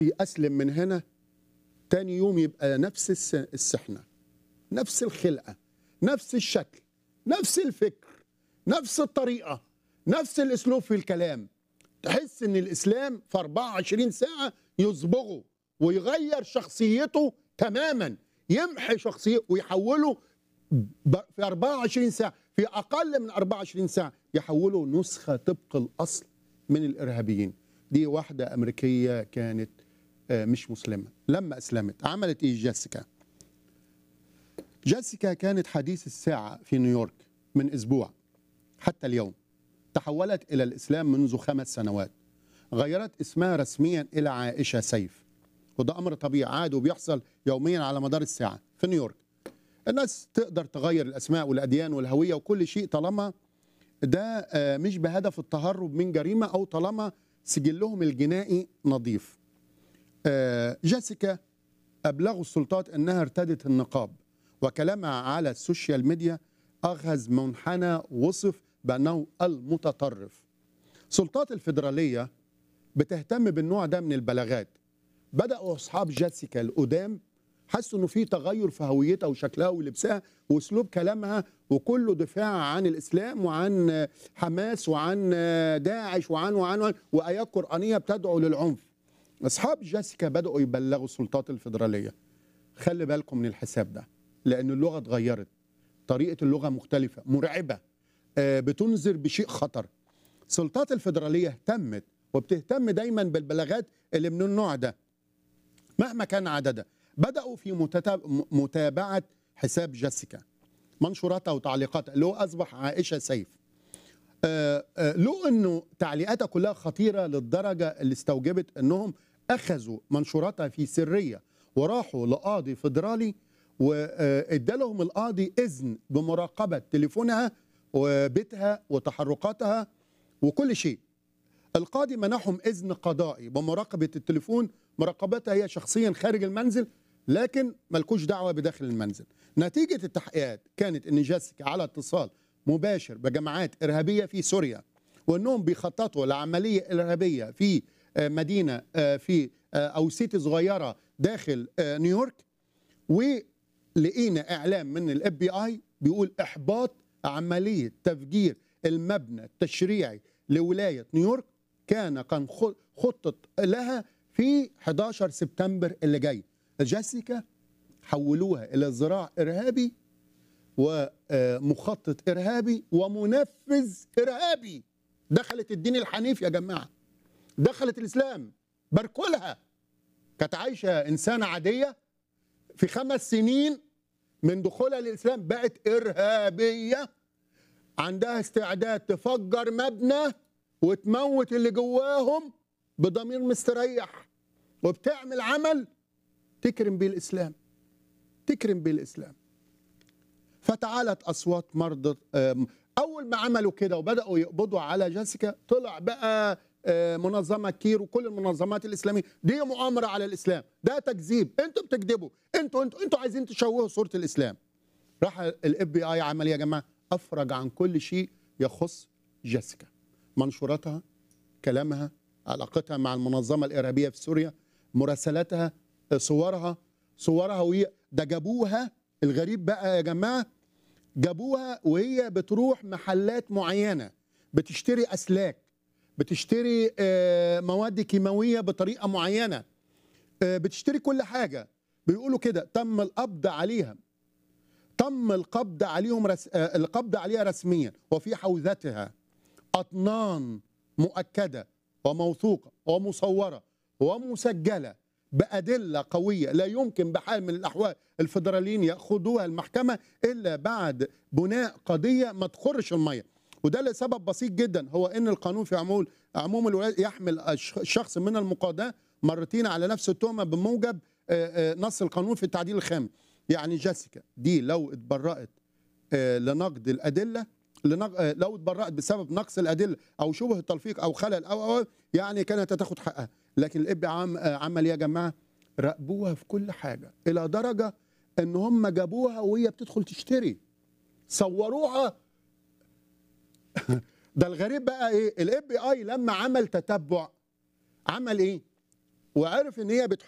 اسلم من هنا تاني يوم يبقى نفس الس- السحنه نفس الخلقه نفس الشكل نفس الفكر نفس الطريقه نفس الاسلوب في الكلام تحس ان الاسلام في 24 ساعه يصبغه ويغير شخصيته تماما يمحي شخصيته ويحوله ب- في 24 ساعه في اقل من 24 ساعه يحوله نسخه طبق الاصل من الارهابيين دي واحده امريكيه كانت آه، مش مسلمه لما اسلمت عملت ايه جيسيكا جيسيكا كانت حديث الساعه في نيويورك من اسبوع حتى اليوم تحولت الى الاسلام منذ خمس سنوات غيرت اسمها رسميا الى عائشه سيف وده امر طبيعي عادي وبيحصل يوميا على مدار الساعه في نيويورك الناس تقدر تغير الاسماء والاديان والهويه وكل شيء طالما ده آه، مش بهدف التهرب من جريمه او طالما سجلهم الجنائي نظيف آه، جيسيكا ابلغوا السلطات انها ارتدت النقاب وكلامها على السوشيال ميديا اخذ منحنى وصف بانه المتطرف سلطات الفيدراليه بتهتم بالنوع ده من البلاغات بداوا اصحاب جيسيكا القدام حسوا انه في تغير في هويتها وشكلها ولبسها واسلوب كلامها وكله دفاع عن الاسلام وعن حماس وعن داعش وعن وعن, وعن وايات قرانيه بتدعو للعنف اصحاب جيسيكا بداوا يبلغوا السلطات الفيدراليه خلي بالكم من الحساب ده لان اللغه اتغيرت طريقه اللغه مختلفه مرعبه آه، بتنذر بشيء خطر السلطات الفيدراليه اهتمت وبتهتم دايما بالبلاغات اللي من النوع ده مهما كان عددها بداوا في متتا- م- متابعه حساب جيسيكا منشوراتها وتعليقاتها اللي هو اصبح عائشه سيف آه، آه، له انه تعليقاتها كلها خطيره للدرجه اللي استوجبت انهم اخذوا منشوراتها في سريه وراحوا لقاضي فيدرالي وادى لهم القاضي اذن بمراقبه تليفونها وبيتها وتحركاتها وكل شيء القاضي منحهم اذن قضائي بمراقبه التليفون مراقبتها هي شخصيا خارج المنزل لكن ملكوش دعوه بداخل المنزل نتيجه التحقيقات كانت ان جيسيكا على اتصال مباشر بجماعات ارهابيه في سوريا وانهم بيخططوا لعمليه ارهابيه في آه، مدينه آه، في آه، او سيتي صغيره داخل آه، نيويورك ولقينا اعلام من الاف بي اي بيقول احباط عمليه تفجير المبنى التشريعي لولايه نيويورك كان كان خ- خطط لها في 11 سبتمبر اللي جاي جيسيكا حولوها الى ذراع ارهابي ومخطط ارهابي ومنفذ ارهابي دخلت الدين الحنيف يا جماعه دخلت الاسلام باركولها كانت عايشه انسانه عاديه في خمس سنين من دخولها للاسلام بقت ارهابيه عندها استعداد تفجر مبنى وتموت اللي جواهم بضمير مستريح وبتعمل عمل تكرم بيه الاسلام تكرم بيه الاسلام فتعالت اصوات مرضى آم، اول ما عملوا كده وبداوا يقبضوا على جيسيكا طلع بقى آه، منظمه كير وكل المنظمات الاسلاميه دي مؤامره على الاسلام ده تكذيب انتوا بتكذبوا انتوا انتوا انتوا عايزين تشوهوا صوره الاسلام راح الاف بي اي عمل إيه يا جماعه افرج عن كل شيء يخص جيسيكا منشوراتها كلامها علاقتها مع المنظمه الارهابيه في سوريا مراسلاتها صورها صورها وهي ده جابوها الغريب بقى يا جماعه جابوها وهي بتروح محلات معينه بتشتري اسلاك بتشتري آه، مواد كيماويه بطريقه معينه آه، بتشتري كل حاجه بيقولوا كده تم القبض عليها تم القبض عليهم رس... آه، القبض عليها رسميا وفي حوزتها اطنان مؤكده وموثوقه ومصوره ومسجله بادله قويه لا يمكن بحال من الاحوال الفدراليين ياخذوها المحكمه الا بعد بناء قضيه ما تخرش الميه وده لسبب بسيط جدا هو ان القانون في عموم عموم الولايات يحمل الش- الشخص من المقاضاه مرتين على نفس التهمه بموجب آه، آه، نص القانون في التعديل الخامس يعني جيسيكا دي لو اتبرأت آه، لنقد الادله لنق... آه، لو اتبرأت بسبب نقص الادله او شبه التلفيق او خلل او او يعني كانت هتاخد حقها لكن الاب عم... آه، عمل إيه يا جماعه راقبوها في كل حاجه الى درجه ان هم جابوها وهي بتدخل تشتري صوروها ده الغريب بقى ايه الاف بي اي لما عمل تتبع عمل ايه وعرف ان هي بتحب